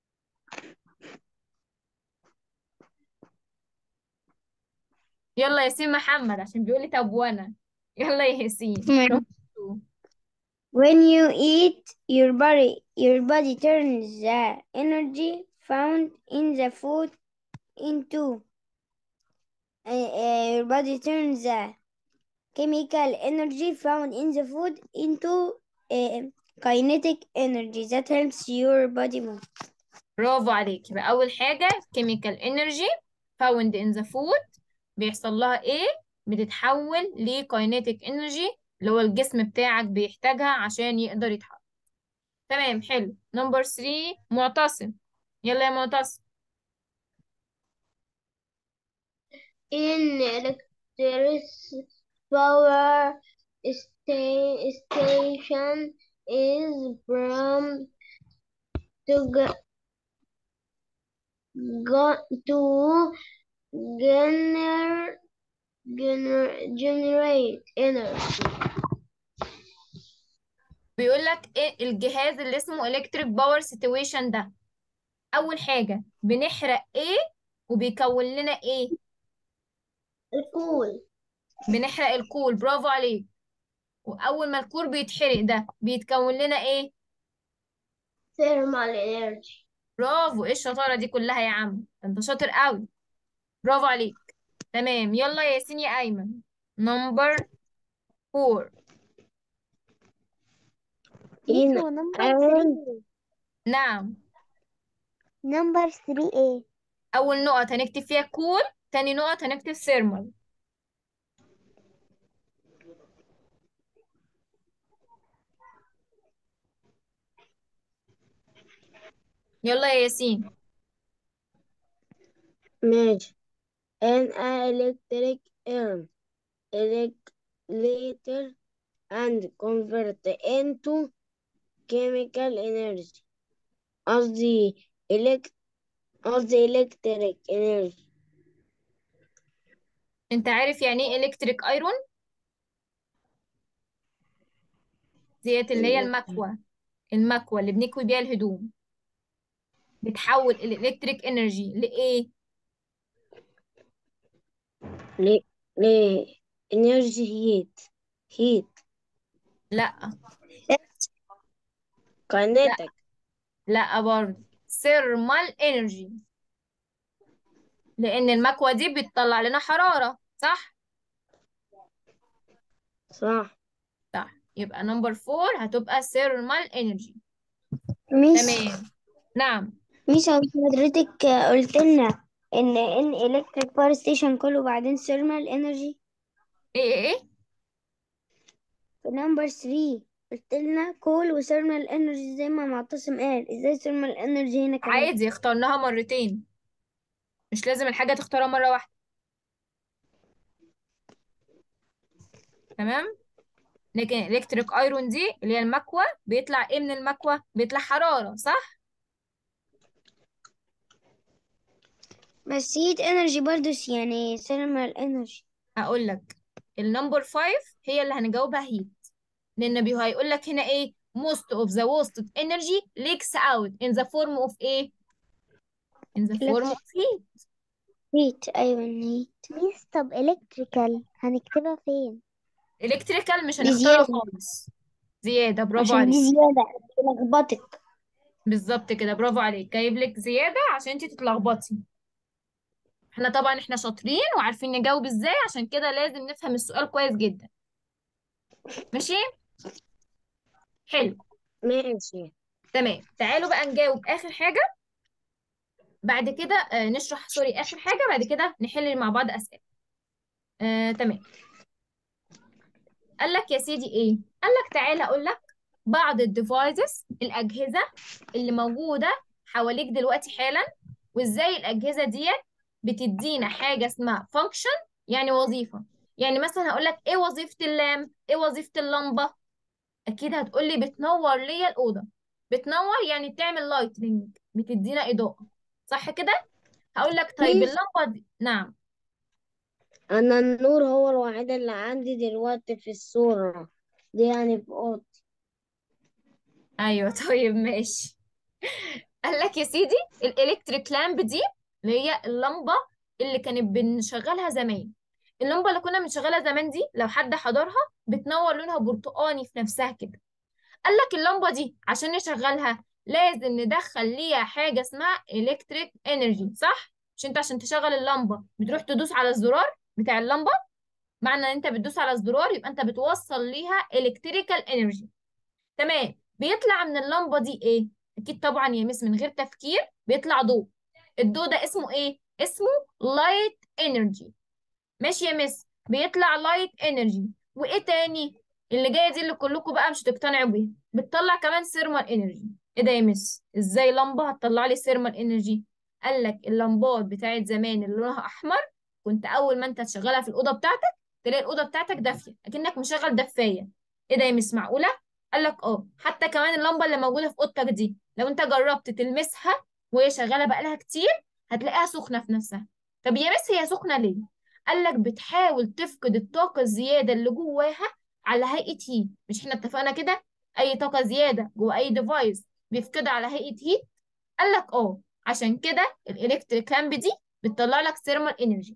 يلا ياسين محمد عشان بيقولي طب وانا يلا يا ياسين تمام. When you eat, your body your body turns the energy found in the food into uh, uh, your body turns the chemical energy found in the food into uh, kinetic energy that helps your body move. برافو عليك يبقى أول حاجة chemical energy found in the food بيحصل لها إيه؟ بتتحول ل kinetic energy اللي هو الجسم بتاعك بيحتاجها عشان يقدر يتحرك تمام حلو نمبر 3 معتصم يلا يا معتصم In electric power sta- station is from to ge- go to gener, gener, generate energy. بيقول لك إيه الجهاز اللي اسمه electric power situation ده أول حاجة بنحرق إيه وبيكون لنا إيه؟ الكول بنحرق الكول برافو عليك وأول ما الكول بيتحرق ده بيتكون لنا إيه؟ thermal energy. برافو ايه الشطارة دي كلها يا عم ده انت شاطر قوي برافو عليك تمام يلا يا ياسين يا ايمن نمبر فور ميس In هو نمبر and 3 نعم نمبر 3 ايه اول نقط هنكتب فيها كول تاني نقط هنكتب ثيرمال يلا يا ياسين ماشي an electric arm electric and convert into chemical energy قصدي elect قصدي electric energy انت عارف يعني ايه الكتريك ايرون ديت اللي هي المكوة المكوة اللي بنكوي بيها الهدوم بتحول الالكتريك انرجي لايه ل ل energy heat heat لا kinetic لا برضه ثيرمال انرجي لان المكوة دي بتطلع لنا حرارة صح صح صح يبقى نمبر فور هتبقى ثيرمال انرجي ميس تمام نعم ميس هو حضرتك قلت لنا ان ان electric power station كله بعدين thermal energy ايه ايه ايه في نمبر 3 قلت لنا كول وثيرمال انرجي زي ما معتصم قال ازاي ثيرمال انرجي هنا كمان عادي اخترناها مرتين مش لازم الحاجة تختارها مرة واحدة تمام لكن الكتريك ايرون دي اللي هي المكوة بيطلع ايه من المكوة بيطلع حرارة صح بس heat energy برضو يعني thermal energy هقول لك النمبر 5 هي اللي هنجاوبها هيت لان بي هيقول لك هنا ايه most of the wasted energy leaks out in the form of ايه in the form of heat هيت أيوة هيت ميس طب إلكتريكال هنكتبها فين؟ electrical مش دي هنختارها زيادة خالص زيادة برافو عشان عليك دي زيادة تلخبطك بالظبط كده برافو عليك جايب لك زيادة عشان انت تتلخبطي احنا طبعا احنا شاطرين وعارفين نجاوب ازاي عشان كده لازم نفهم السؤال كويس جدا ماشي حلو ماشي تمام تعالوا بقى نجاوب اخر حاجة بعد كده آه نشرح سوري اخر حاجة بعد كده نحل مع بعض اسئلة آه تمام قال لك يا سيدي ايه قال لك تعالى اقول لك بعض الديفايسز الاجهزة اللي موجودة حواليك دلوقتي حالا وازاي الاجهزة ديت بتدينا حاجة اسمها فانكشن يعني وظيفة يعني مثلا هقول لك ايه وظيفة اللامب ايه وظيفة اللمبة اكيد هتقولي بتنور ليا الأوضة بتنور يعني بتعمل لايتنينج بتدينا إضاءة صح كده هقول لك طيب ميس اللمبة دي نعم أنا النور هو الوحيد اللي عندي دلوقتي في الصورة دي يعني في أوضتي ايوه طيب ماشي قال لك يا سيدي الالكتريك لامب دي اللي هي اللمبة اللي كانت بنشغلها زمان اللمبة اللي كنا بنشغلها زمان دي لو حد حضرها بتنور لونها برتقاني في نفسها كده قال لك اللمبة دي عشان نشغلها لازم ندخل ليها حاجة اسمها الكتريك انرجي صح؟ مش انت عشان تشغل اللمبة بتروح تدوس على الزرار بتاع اللمبة معنى ان انت بتدوس على الزرار يبقى انت بتوصل ليها الكتريكال انرجي تمام بيطلع من اللمبة دي ايه؟ اكيد طبعا يا مس من غير تفكير بيطلع ضوء الضوء ده اسمه ايه؟ اسمه لايت انرجي ماشي يا مس بيطلع لايت انرجي وايه تاني اللي جايه دي اللي كلكم بقى مش هتقتنعوا بيها بتطلع كمان سيرمال انرجي ايه ده يا مس ازاي لمبه هتطلع لي سيرمال انرجي قال لك اللمبات بتاعت زمان اللي لونها احمر كنت اول ما انت تشغلها في الاوضه بتاعتك تلاقي الاوضه بتاعتك دافيه اكنك مشغل دفايه ايه ده يا مس معقوله قال لك اه حتى كمان اللمبه اللي موجوده في اوضتك دي لو انت جربت تلمسها وهي شغاله بقالها كتير هتلاقيها سخنه في نفسها طب يا مس هي سخنه ليه قال لك بتحاول تفقد الطاقة الزيادة اللي جواها على هيئة هيت مش احنا اتفقنا كده أي طاقة زيادة جوا أي ديفايس بيفقدها على هيئة هيت قال لك اه عشان كده الإلكتريك لامب دي بتطلع لك ثيرمال انرجي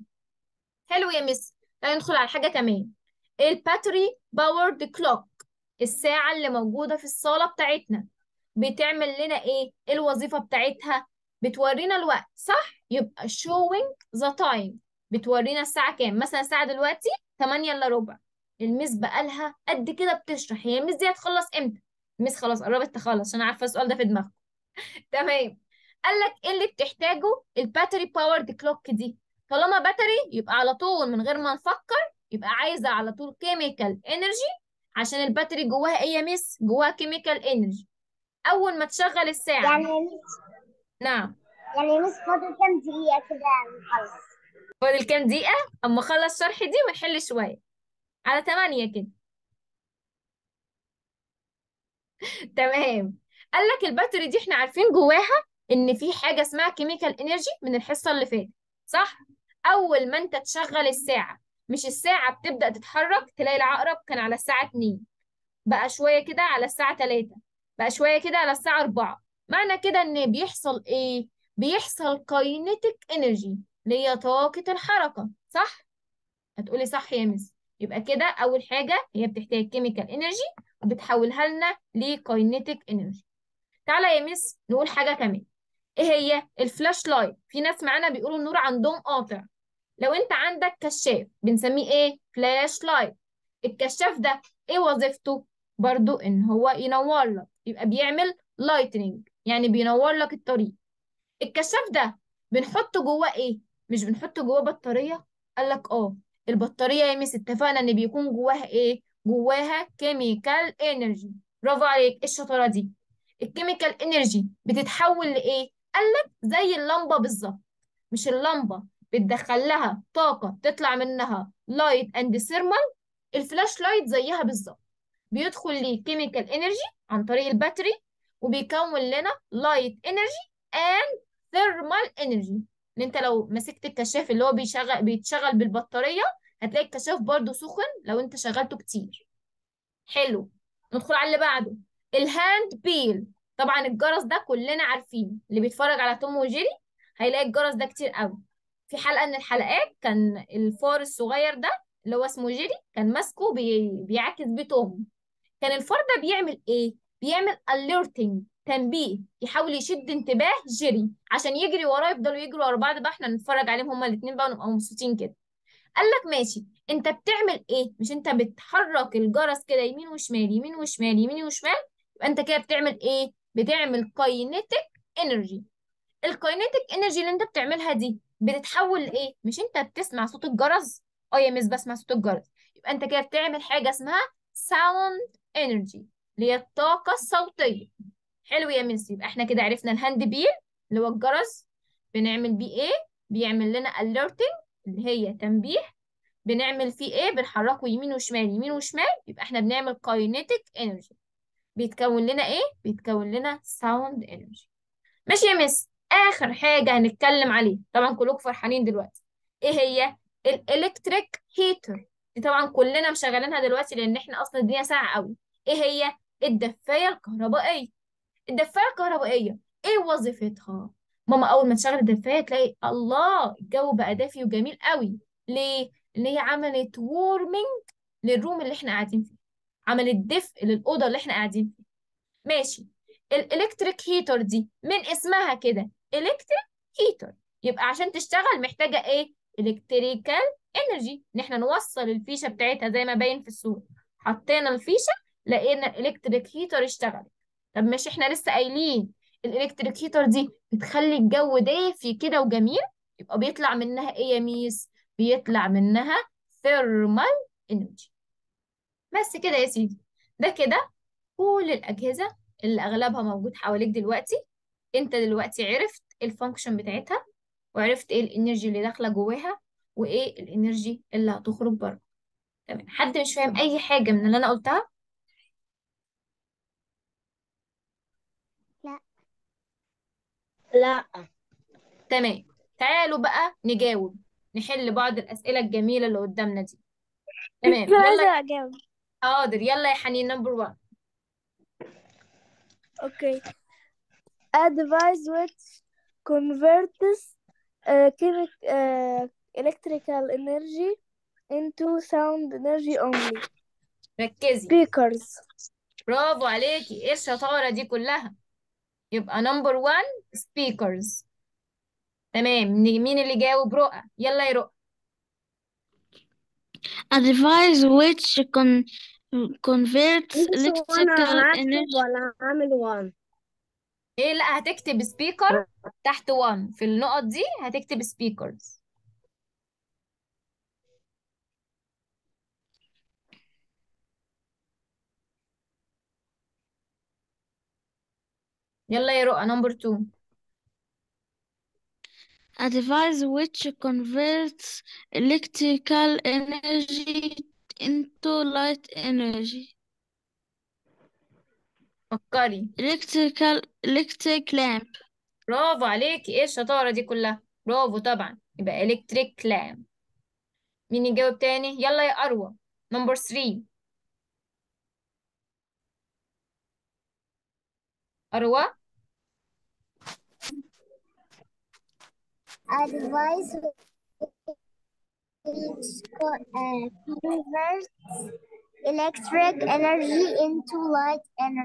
حلو يا مس تعالى ندخل على حاجة كمان الباتري باورد كلوك الساعة اللي موجودة في الصالة بتاعتنا بتعمل لنا ايه؟ ايه الوظيفة بتاعتها؟ بتورينا الوقت صح؟ يبقى showing the time بتورينا الساعة كام مثلا الساعة دلوقتي 8 الا ربع الميس بقالها قد كده بتشرح هي الميس دي هتخلص امتى الميس خلاص قربت تخلص عشان عارفة السؤال ده في دماغكم تمام قال لك ايه اللي بتحتاجه الباتري باورد كلوك دي طالما باتري يبقى على طول من غير ما نفكر يبقى عايزة على طول كيميكال انرجي عشان الباتري جواها ايه يا ميس جواها كيميكال انرجي اول ما تشغل الساعة يعني يا ميس نعم يعني يا ميس فاضل كام دقيقة كده نخلص فاضل كام دقيقة اما اخلص شرح دي ونحل شوية على 8 كده تمام قال لك الباتري دي احنا عارفين جواها ان في حاجه اسمها كيميكال انرجي من الحصه اللي فاتت صح اول ما انت تشغل الساعه مش الساعه بتبدا تتحرك تلاقي العقرب كان على الساعه 2 بقى شويه كده على الساعه 3 بقى شويه كده على الساعه 4 معنى كده ان بيحصل ايه بيحصل كاينيتيك انرجي اللي هي طاقه الحركه صح هتقولي صح يا مس يبقى كده اول حاجه هي بتحتاج كيميكال انرجي وبتحولها لنا لكاينيتيك انرجي تعالى يا مس نقول حاجه كمان ايه هي الفلاش لايت في ناس معانا بيقولوا النور عندهم قاطع لو انت عندك كشاف بنسميه ايه فلاش لايت الكشاف ده ايه وظيفته برضو ان هو ينور لك يبقى بيعمل لايتنينج يعني بينور لك الطريق الكشاف ده بنحط جواه ايه مش بنحط جواه بطاريه قال لك اه البطاريه يا مس اتفقنا ان بيكون جواها ايه جواها كيميكال انرجي برافو عليك ايه الشطاره دي الكيميكال انرجي بتتحول لايه قال لك زي اللمبه بالظبط مش اللمبه بتدخل لها طاقه تطلع منها لايت اند ثيرمال الفلاش لايت زيها بالظبط بيدخل ليه كيميكال انرجي عن طريق الباتري وبيكون لنا لايت انرجي اند ثيرمال انرجي ان انت لو مسكت الكشاف اللي هو بيشغل بيتشغل بالبطاريه هتلاقي الكشاف برضو سخن لو انت شغلته كتير حلو ندخل على اللي بعده الهاند بيل طبعا الجرس ده كلنا عارفينه اللي بيتفرج على توم وجيري هيلاقي الجرس ده كتير قوي في حلقة من الحلقات كان الفار الصغير ده اللي هو اسمه جيري كان ماسكه بي... بيعاكس بيه توم كان الفار ده بيعمل ايه بيعمل alerting تنبيه يحاول يشد انتباه جيري عشان يجري وراه يفضلوا يجروا ورا بعض بقى احنا نتفرج عليهم هما الاثنين بقى ونبقى مبسوطين كده قال لك ماشي انت بتعمل ايه مش انت بتحرك الجرس كده يمين وشمال يمين وشمال يمين وشمال يبقى انت كده بتعمل ايه بتعمل كاينيتيك انرجي الكاينيتيك انرجي اللي انت بتعملها دي بتتحول لايه مش انت بتسمع صوت الجرس اه يا مس بسمع صوت الجرس يبقى انت كده بتعمل حاجه اسمها ساوند انرجي اللي هي الطاقه الصوتيه حلو يا مس يبقى احنا كده عرفنا الهاند بيل اللي هو الجرس بنعمل بيه ايه بيعمل لنا alerting اللي هي تنبيه بنعمل فيه ايه بنحركه يمين وشمال يمين وشمال يبقى احنا بنعمل كاينيتيك انرجي بيتكون لنا ايه بيتكون لنا ساوند انرجي ماشي يا مس اخر حاجه هنتكلم عليه طبعا كلكم فرحانين دلوقتي ايه هي الالكتريك هيتر دي طبعا كلنا مشغلينها دلوقتي لان احنا اصلا الدنيا ساقعه قوي ايه هي الدفايه الكهربائيه الدفايه الكهربائيه ايه وظيفتها ماما اول ما تشغل الدفايه تلاقي الله الجو بقى دافي وجميل قوي ليه ان هي عملت وورمنج للروم اللي احنا قاعدين فيه عملت دفء للاوضه اللي احنا قاعدين فيها ماشي الالكتريك هيتر دي من اسمها كده الكتريك هيتر يبقى عشان تشتغل محتاجه ايه الكتريكال انرجي ان احنا نوصل الفيشه بتاعتها زي ما باين في الصوره حطينا الفيشه لقينا الالكتريك هيتر اشتغلت طب مش احنا لسه قايلين الالكتريك هيتر دي بتخلي الجو دافي كده وجميل يبقى بيطلع منها ايه يا ميس بيطلع منها ثيرمال انرجي بس كده يا سيدي ده كده كل الاجهزه اللي اغلبها موجود حواليك دلوقتي انت دلوقتي عرفت الفانكشن بتاعتها وعرفت ايه الانرجي اللي داخله جواها وايه الانرجي اللي هتخرج بره تمام حد مش فاهم اي حاجه من اللي انا قلتها لا لا تمام تعالوا بقى نجاوب نحل بعض الاسئله الجميله اللي قدامنا دي تمام مش عايزة يلا أجاوب حاضر يلا يا حنين نمبر 1 Okay. A device which converts uh, chemi- uh, electrical energy into sound energy only. ركزي Speakers. برافو عليكي ايه الشطاره دي كلها يبقى نمبر 1 سبيكرز تمام مين اللي جاوب رؤى يلا يا رؤى A device which con converts مش وانا electrical هكتب energy ولا هعمل وان ايه لا هتكتب سبيكر تحت 1 في النقط دي هتكتب سبيكرز يلا يا رؤى نمبر 2 a device which converts electrical energy into light energy. فكري Electrical electric lamp. برافو عليكي ايه الشطاره دي كلها برافو طبعا يبقى الكتريك لامب مين يجاوب تاني يلا يا اروى نمبر 3 اروى A device which co- uh, converts electric energy into light energy.